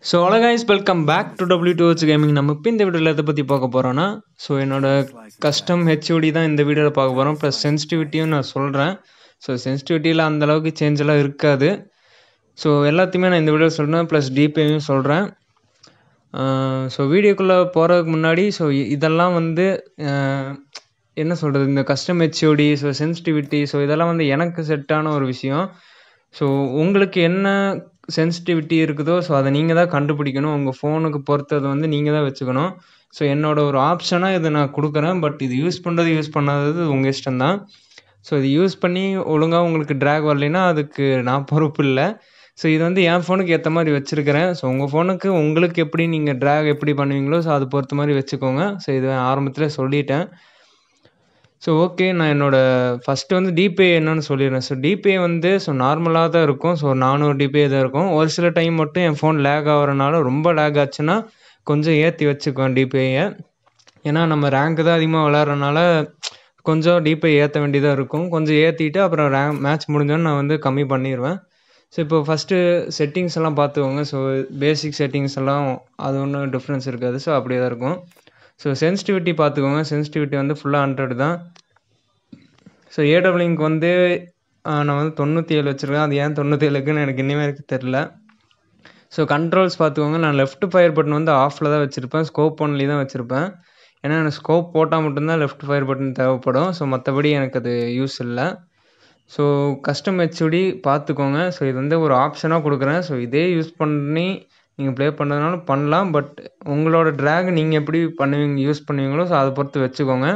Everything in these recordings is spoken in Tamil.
so hello guys welcome back to W two H gaming நம்ம இப்போ இந்த வீடியோவில் எதை பற்றி பார்க்க போகிறோன்னா ஸோ என்னோட கஸ்டம் ஹெச்ஓடி தான் இந்த வீடியோவில் பார்க்க போகிறோம் ப்ளஸ் சென்சிட்டிவிட்டியும் நான் சொல்கிறேன் ஸோ சென்சிட்டிவிட்டியில் அந்தளவுக்கு சேஞ்ச் எல்லாம் இருக்காது ஸோ எல்லாத்தையுமே நான் இந்த வீடியோவில் சொல்கிறேன் ப்ளஸ் டிபிஐயும் சொல்கிறேன் ஸோ வீடியோக்குள்ளே போகிறதுக்கு முன்னாடி ஸோ இதெல்லாம் வந்து அஹ், என்ன சொல்கிறது இந்த custom HUD so sensitivity so இதெல்லாம் வந்து எனக்கு செட்டான ஒரு விஷயம் ஸோ உங்களுக்கு என்ன சென்சிட்டிவிட்டி இருக்குதோ ஸோ அதை நீங்கள் தான் கண்டுபிடிக்கணும் உங்கள் ஃபோனுக்கு பொறுத்தது வந்து நீங்கள் தான் வச்சுக்கணும் ஸோ என்னோட ஒரு ஆப்ஷனாக இதை நான் கொடுக்குறேன் பட் இது யூஸ் பண்ணுறது யூஸ் பண்ணாதது உங்கள் இஷ்டம்தான் ஸோ இது யூஸ் பண்ணி ஒழுங்காக உங்களுக்கு ட்ராக் வரலைன்னா அதுக்கு நான் பொறுப்பு இல்லை ஸோ இது வந்து என் ஃபோனுக்கு ஏற்ற மாதிரி வச்சுருக்கிறேன் ஸோ உங்கள் ஃபோனுக்கு உங்களுக்கு எப்படி நீங்கள் ட்ராக் எப்படி பண்ணுவீங்களோ ஸோ அது பொறுத்த மாதிரி வச்சுக்கோங்க ஸோ இது ஆரம்பத்தில் சொல்லிட்டேன் ஸோ ஓகே நான் என்னோடய ஃபஸ்ட்டு வந்து டிபே என்னன்னு சொல்லிடுறேன் ஸோ டிபே வந்து ஸோ நார்மலாக தான் இருக்கும் ஸோ நானூறு டிபே தான் இருக்கும் ஒரு சில டைம் மட்டும் என் ஃபோன் லேக் ஆகிறனால ரொம்ப லேக் ஆச்சுன்னா கொஞ்சம் ஏற்றி வச்சுக்குவேன் டிபேயை ஏன்னா நம்ம ரேங்க் தான் அதிகமாக விளாட்றனால கொஞ்சம் டிபே ஏற்ற வேண்டியதாக இருக்கும் கொஞ்சம் ஏற்றிட்டு அப்புறம் ரேங்க் மேட்ச் முடிஞ்சோன்னு நான் வந்து கம்மி பண்ணிடுவேன் ஸோ இப்போ ஃபஸ்ட்டு செட்டிங்ஸ் எல்லாம் பார்த்துக்கோங்க ஸோ பேசிக் செட்டிங்ஸ் எல்லாம் அது ஒன்றும் டிஃப்ரென்ஸ் இருக்காது ஸோ அப்படியே தான் இருக்கும் ஸோ சென்சிட்டிவிட்டி பார்த்துக்கோங்க சென்சிட்டிவிட்டி வந்து ஃபுல்லாக ஹண்ட்ரட் தான் ஸோ ஏடபிள்யூக்கு வந்து ஆஹ், நான் வந்து தொண்ணூற்றி ஏழு வச்சுருக்கேன் அது ஏன் தொண்ணூற்றி ஏழுக்குன்னு எனக்கு இன்னுமே எனக்கு தெரில ஸோ கண்ட்ரோல்ஸ் பார்த்துக்கோங்க நான் லெஃப்ட் ஃபயர் பட்டன் வந்து ஆஃபில் தான் வச்சுருப்பேன் ஸ்கோப் ஒன்லி தான் வச்சுருப்பேன் ஏன்னா எனக்கு ஸ்கோப் போட்டால் மட்டும்தான் லெஃப்ட் ஃபயர் பட்டன் தேவைப்படும் ஸோ மற்றபடி எனக்கு அது யூஸ் இல்லை ஸோ கஸ்டம் ஹெச்டி பார்த்துக்கோங்க ஸோ இது வந்து ஒரு ஆப்ஷனாக கொடுக்குறேன் ஸோ இதே யூஸ் பண்ணி நீங்கள் ப்ளே பண்ணுறதுனால பண்ணலாம் பட் உங்களோட ட்ராக் நீங்கள் எப்படி பண்ணுவீங்க யூஸ் பண்ணுவீங்களோ ஸோ அதை பொறுத்து வச்சுக்கோங்க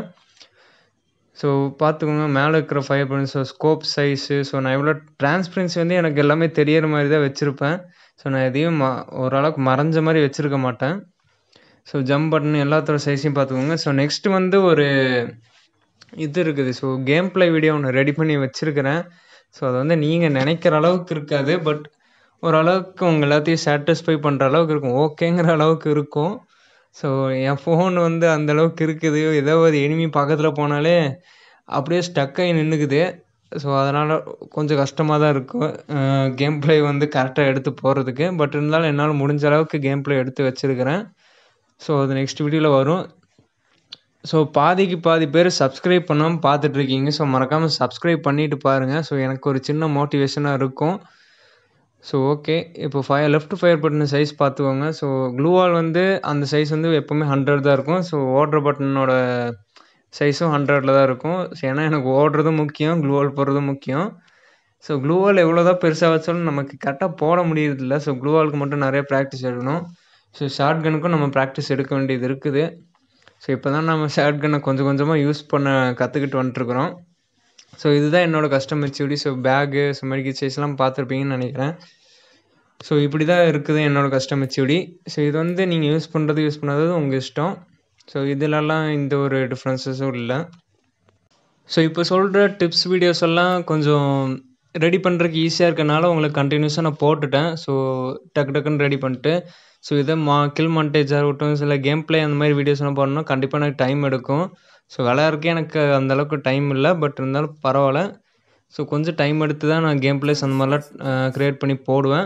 ஸோ பார்த்துக்கோங்க மேலே இருக்கிற ஃபயர் பண்ணி ஸோ ஸ்கோப் சைஸு ஸோ நான் எவ்வளோ டிரான்ஸ்பரன்சி வந்து எனக்கு எல்லாமே தெரியற மாதிரி தான் வச்சுருப்பேன் ஸோ நான் எதையும் ம ஓரளவுக்கு மறைஞ்ச மாதிரி வச்சுருக்க மாட்டேன் ஸோ ஜம்ப் பட்டன் எல்லாத்தோட சைஸையும் பார்த்துக்கோங்க ஸோ நெக்ஸ்ட் வந்து ஒரு இது இருக்குது ஸோ கேம் ப்ளே வீடியோ ஒன்று ரெடி பண்ணி வச்சுருக்கிறேன் ஸோ அது வந்து நீங்கள் நினைக்கிற அளவுக்கு இருக்காது பட் ஓரளவுக்கு உங்கள் எல்லாத்தையும் சாட்டிஸ்ஃபை பண்ணுற அளவுக்கு இருக்கும் ஓகேங்கிற அளவுக்கு இருக்கும் ஸோ என் ஃபோன் வந்து அந்த அளவுக்கு இருக்குது ஏதோ ஒரு எனிமி பக்கத்தில் போனாலே அப்படியே ஸ்டக் ஆகி நின்றுக்குது ஸோ அதனால் கொஞ்சம் கஷ்டமாக தான் இருக்கும் கேம் ப்ளே வந்து கரெக்டாக எடுத்து போகிறதுக்கு பட் இருந்தாலும் என்னால் முடிஞ்ச அளவுக்கு கேம் ப்ளே எடுத்து வச்சுருக்கிறேன் ஸோ அது நெக்ஸ்ட் வீடியோவில் வரும் ஸோ பாதிக்கு பாதி பேர் சப்ஸ்கிரைப் பண்ணாமல் பார்த்துட்ருக்கீங்க ஸோ மறக்காமல் சப்ஸ்கிரைப் பண்ணிட்டு பாருங்கள் ஸோ எனக்கு ஒரு சின்ன மோட்டிவேஷனாக இருக்கும் ஸோ ஓகே இப்போ fire left fire button size பார்த்துக்கோங்க ஸோ க்ளூவால் வந்து அந்த சைஸ் வந்து எப்போவுமே ஹண்ட்ரட் தான் இருக்கும் ஸோ ஓடுற பட்டனோட சைஸும் ஹண்ட்ரடில் தான் இருக்கும் ஸோ ஏன்னா எனக்கு ஓடுறதும் முக்கியம் க்ளூவால் போடுறதும் முக்கியம் ஸோ க்ளூவால் எவ்வளோ தான் பெருசாக வச்சாலும் நமக்கு கரெக்டாக போட முடியறதில்ல ஸோ க்ளூவாலுக்கு மட்டும் நிறைய ப்ராக்டிஸ் எடுக்கணும் ஸோ ஷார்ட் கனுக்கும் நம்ம ப்ராக்டிஸ் எடுக்க வேண்டியது இருக்குது ஸோ இப்போ தான் நம்ம ஷார்ட் கன்னை கொஞ்சம் கொஞ்சமாக யூஸ் பண்ண கற்றுக்கிட்டு வந்துட்டுருக்குறோம் ஸோ இதுதான் என்னோட custom HUD so bag so medical சைஸ்லாம் பார்த்துருப்பீங்கன்னு நினைக்கிறேன் ஸோ இப்படி தான் இருக்குது என்னோட கஸ்டம் ஹெச்டி ஸோ இது வந்து நீங்கள் யூஸ் பண்ணுறது யூஸ் பண்ணாதது உங்கள் இஷ்டம் ஸோ இதிலலாம் இந்த ஒரு டிஃப்ரென்சஸும் இல்லை ஸோ இப்போ சொல்கிற டிப்ஸ் வீடியோஸ் எல்லாம் கொஞ்சம் ரெடி பண்ணுறதுக்கு ஈஸியாக இருக்கனால உங்களுக்கு கண்டினியூஸாக நான் போட்டுட்டேன் ஸோ டக்கு டக்குன்னு ரெடி பண்ணிட்டு ஸோ இதை மா கில் மாண்டேஜ் ஆகட்டும் சில கேம் ப்ளே அந்த மாதிரி வீடியோஸ்லாம் போடணும்னா கண்டிப்பாக எனக்கு டைம் எடுக்கும் ஸோ விளையாடுறக்கே எனக்கு அந்த அளவுக்கு டைம் இல்லை பட் இருந்தாலும் பரவாயில்ல ஸோ கொஞ்சம் டைம் எடுத்து தான் நான் கேம் பிளேஸ் அந்த மாதிரிலாம் க்ரியேட் பண்ணி போடுவேன்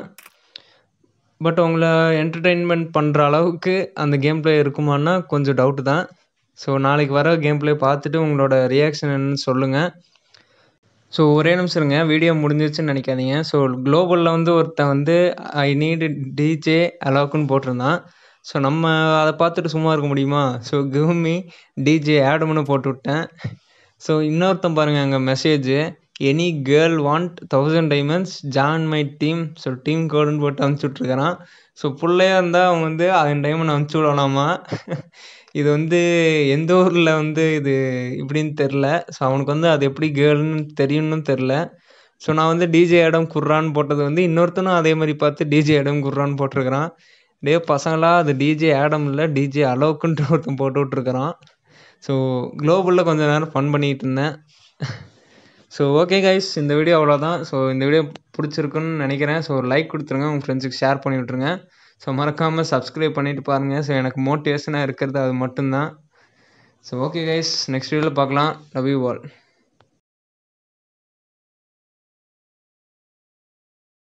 பட் உங்களை என்டர்டெயின்மெண்ட் பண்ணுற அளவுக்கு அந்த கேம் ப்ளே இருக்குமான்னா கொஞ்சம் டவுட்டு தான் ஸோ நாளைக்கு வர கேம் ப்ளே பார்த்துட்டு உங்களோட ரியாக்ஷன் என்னன்னு சொல்லுங்கள் ஸோ ஒரே நிமிஷம் இருங்க வீடியோ முடிஞ்சிருச்சுன்னு நினைக்காதீங்க ஸோ குளோபலில் வந்து ஒருத்தன் வந்து ஐ நீடு டிஜே அலோக்குன்னு போட்டிருந்தான் ஸோ நம்ம அதை பார்த்துட்டு சும்மா இருக்க முடியுமா ஸோ கிவ்மி டிஜே ஆடம்னு போட்டு விட்டேன் ஸோ இன்னொருத்தன் பாருங்கள் அங்கே message any girl want thousand diamonds join my team so team கோடுன்னு போட்டு அனுப்பிச்சி விட்ருக்கிறான் ஸோ பிள்ளையா இருந்தால் அவன் வந்து அதன் டைமண்ட் அனுப்பிச்சி விடலாமா இது வந்து எந்த ஊரில் வந்து இது இப்படின்னு தெரில ஸோ அவனுக்கு வந்து அது எப்படி கேர்ள்னு தெரியும்னு தெரில ஸோ நான் வந்து டிஜே இடம் குர்ரான்னு போட்டது வந்து இன்னொருத்தனும் அதே மாதிரி பார்த்து டிஜே இடம் குர்ரான்னு போட்டிருக்கிறான் டே பசங்களா அது டிஜே ஆடம் இல்லை டிஜே அலோக்குன்ட்டு ஒருத்தன் போட்டு விட்ருக்கிறான் ஸோ குளோபலில் கொஞ்சம் நேரம் ஃபன் பண்ணிகிட்டு இருந்தேன் ஸோ ஓகே கைஸ் இந்த வீடியோ அவ்வளோதான் ஸோ இந்த வீடியோ பிடிச்சிருக்குன்னு நினைக்கிறேன் ஸோ லைக் கொடுத்துருங்க உங்கள் ஃப்ரெண்ட்ஸுக்கு ஷேர் பண்ணி விட்ருங்க ஸோ மறக்காமல் சப்ஸ்கிரைப் பண்ணிவிட்டு பாருங்கள் ஸோ எனக்கு மோட்டிவேஷனாக இருக்கிறது அது மட்டும்தான் ஸோ ஓகே கைஸ் நெக்ஸ்ட் வீடியோவில் பார்க்கலாம் லவ் யூ ஆல்